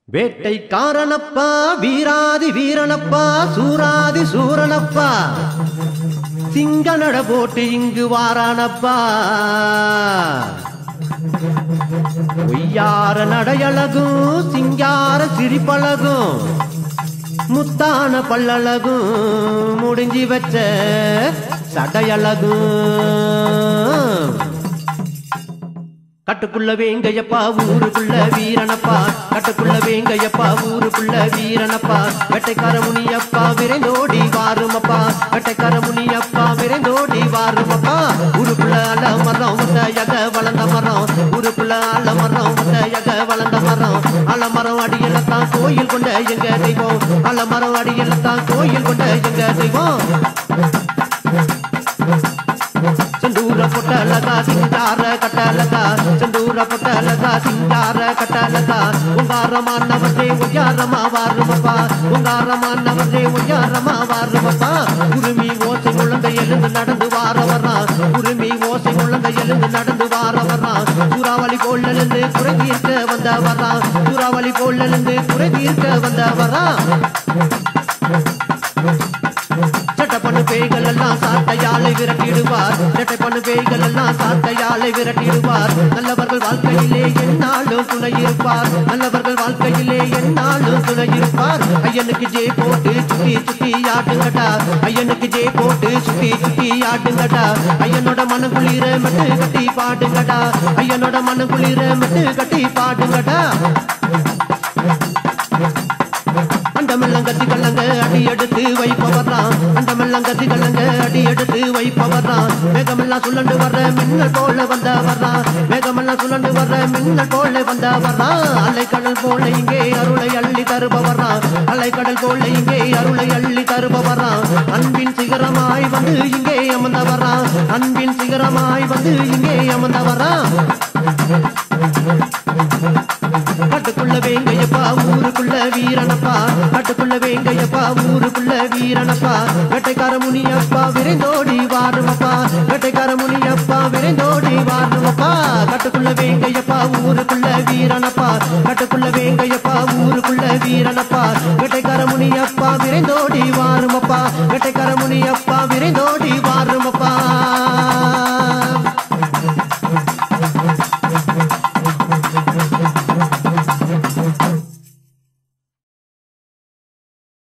வேட்டைக்காரனப்பா வீராதி வீரனப்பா சூராதி சூரனப்பா சிங்க நட போட்டு இங்கு வாரானப்பா ஒய்யார நடையழகும் சிங்கார சிரிப்பழகும் முத்தான பல்லழகும் முடிஞ்சி வச்ச சடையழகும் கட்டுக்குள்ள வேங்கையப்பா ஊருக்குள்ள வீரனப்பா கட்டுக்குள்ள வேங்கையப்பா ஊருக்குள்ள வீரனப்பா வெட்டைக்கார முனியப்பா விரைந்தோடி வாருமப்பா வெட்டைக்கார முனியப்பா விரைந்தோடி வாருமப்பா ஊருக்குள்ள அல மரம் ஒத்தையக வளர்ந்த மரம் ஊருக்குள்ள அல மரம் ஒத்தையக வளர்ந்த மரம் அலமரம் அடியிலத்தான் கோயில் கொண்ட எங்க தெய்வம் அலமரம் அடியிலத்தான் கோயில் கொண்ட எங்க தெய்வம் செந்தூர பொட்டலகா சிங்கார கட்டலகா செந்தூர பொட்டலகா சிங்கார கட்டலகா உங்காரமானவரே ஒய்யாரமா வாருமப்பா உங்காரமானவரே ஒய்யாரமா வாருமப்பா உரிமை ஓசை குழந்தை எழுந்து நடந்து வார வர்றான் உரிமை ஓசை குழந்தை எழுந்து நடந்து வார வர்றான் சூறாவளி போல் எழுந்து குறை தீர்க்க வந்த வர்றான் சூறாவளி போல் எழுந்து குறை தீர்க்க வந்த வர்றான் சட்டை பண்ணு பேய்கள் எல்லாம் சாட்டையாலை விரட்டிடுவார் சட்டை பண்ணு பேய்கள் எல்லாம் சாட்டையாலை விரட்டிடுவார் நல்லவர்கள் வாழ்க்கையிலே என்னாலும் துணை இருப்பார் நல்லவர்கள் வாழ்க்கையிலே என்னாலும் துணை இருப்பார் ஐயனுக்கு ஜே போட்டு சுத்தி சுத்தி ஆட்டுங்கடா ஐயனுக்கு ஜே போட்டு சுத்தி சுத்தி ஆட்டுங்கடா ஐயனோட மனக்குளிர மெட்டு கட்டி பாடுங்கடா ஐயனோட மனக்குளிர மெட்டு கட்டி பாடுங்கடா அண்டமெல்லாம் கத்தி கல்லங்க அடி எடுத்து வைப்பவர்றான் அண்டமெல்லாம் கத்தி கல்லங்க அடி எடுத்து வைப்பவர்றான் மேகமெல்லாம் சுழண்டு வர்ற மின்னல் போல வந்த வர்றான் மேகமெல்லாம் சுழண்டு வர்ற மின்னல் போல வந்த வர்றான் அலைக்கடல் போல இங்கே அருளை அள்ளி தருபவர்றான் அலைக்கடல் போல இங்கே அருளை அள்ளி தருபவர்றான் அன்பின் சிகரமாய் வந்து இங்கே அமர்ந்தவர்றான் அன்பின் சிகரமாய் வந்து இங்கே அமர்ந்தவர்றான் கட்டுக்குள்ள வேங்கையப்பா ஊருக்குள்ள வீரனப்பா கட்டுக்குள்ள வேங்கையப்பா ஊருக்குள்ள வீரனப்பா வேட்டைக்கார முனியப்பா விரைந்தோடி வாருமப்பா வேட்டைக்கார முனியப்பா விரைந்தோடி வாருமப்பா கட்டுக்குள்ள வேங்கையப்பா ஊருக்குள்ள வீரனப்பா கட்டுக்குள்ள வேங்கையப்பா ஊருக்குள்ள வீரனப்பா வேட்டைக்கார முனியப்பா விரைந்தோடி வாருமப்பா வேட்டைக்கார முனியப்பா விரைந்தோடி